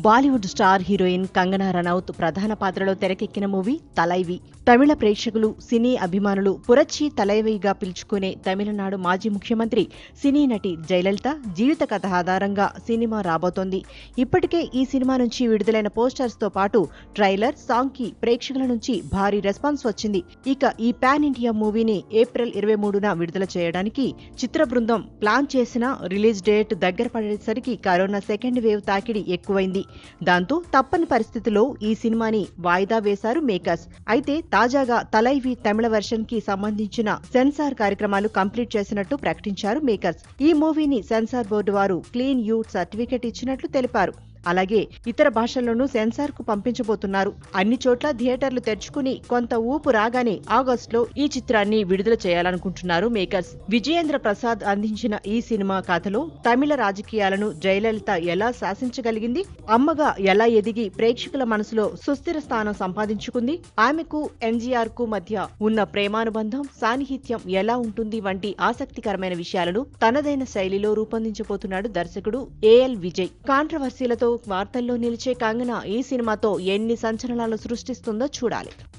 Bollywood star heroine Kangana Ranaut ప్రధాన పాత్రలో తెరకెక్కిన మూవీ తలైవి తమిళ ప్రేక్షకులు సినీ అభిమానులు పురచ్చి తలైవిగా పిలుచుకునే తమిళనాడు మాజీ ముఖ్యమంత్రి సినీ నటి జయలలిత జీవిత కథ ఆధారంగా సినిమా రాబోతోంది ఇప్పటికే ఈ సినిమా నుంచి విడుదలైన పోస్టర్స్ తో పాటు ట్రైలర్ సాంగ్ కి ప్రేక్షకుల నుంచి భారీ రెస్పాన్స్ వచ్చింది ఇక ఈ పాన్ ఇండియా మూవీని ఏప్రిల్ ఇరవై మూడున విడుదల చేయడానికి చిత్ర బృందం ప్లాన్ చేసిన రిలీజ్ డేట్ దగ్గర పడేసరికి కరోనా సెకండ్ వేవ్ తాకిడి ఎక్కువైంది దాంతో తప్పని పరిస్థితిలో ఈ సినిమాని వాయిదా వేశారు మేకర్స్ అయితే తాజాగా తలైవి తమిళ వెర్షన్ కి సంబంధించిన సెన్సార్ కార్యక్రమాలు కంప్లీట్ చేసినట్టు ప్రకటించారు మేకర్స్ ఈ మూవీని సెన్సార్ బోర్డు వారు క్లీన్ యూ సర్టిఫికెట్ ఇచ్చినట్లు తెలిపారు అలాగే ఇతర భాషల్లోనూ సెన్సార్ కు పంపించబోతున్నారు అన్ని చోట్ల థియేటర్లు తెరుచుకుని కొంత ఊపు రాగానే ఆగస్టులో ఈ చిత్రాన్ని విడుదల చేయాలనుకుంటున్నారు మేకర్స్ విజయేంద్ర ప్రసాద్ అందించిన ఈ సినిమా కథలో తమిళ రాజకీయాలను జయలలిత ఎలా శాసించగలిగింది అమ్మగా ఎలా ఎదిగి ప్రేక్షకుల మనసులో సుస్థిర స్థానం సంపాదించుకుంది ఆమెకు ఎన్జీఆర్ కు మధ్య ఉన్న ప్రేమానుబంధం సాన్నిహిత్యం ఎలా ఉంటుంది వంటి ఆసక్తికరమైన విషయాలను తనదైన శైలిలో రూపొందించబోతున్నాడు దర్శకుడు ఏఎల్ విజయ్ కాంట్రవర్సీలతో వార్తల్లో నిలిచే కంగన ఈ సినిమాతో ఎన్ని సంచలనాలు సృష్టిస్తుందో చూడాలి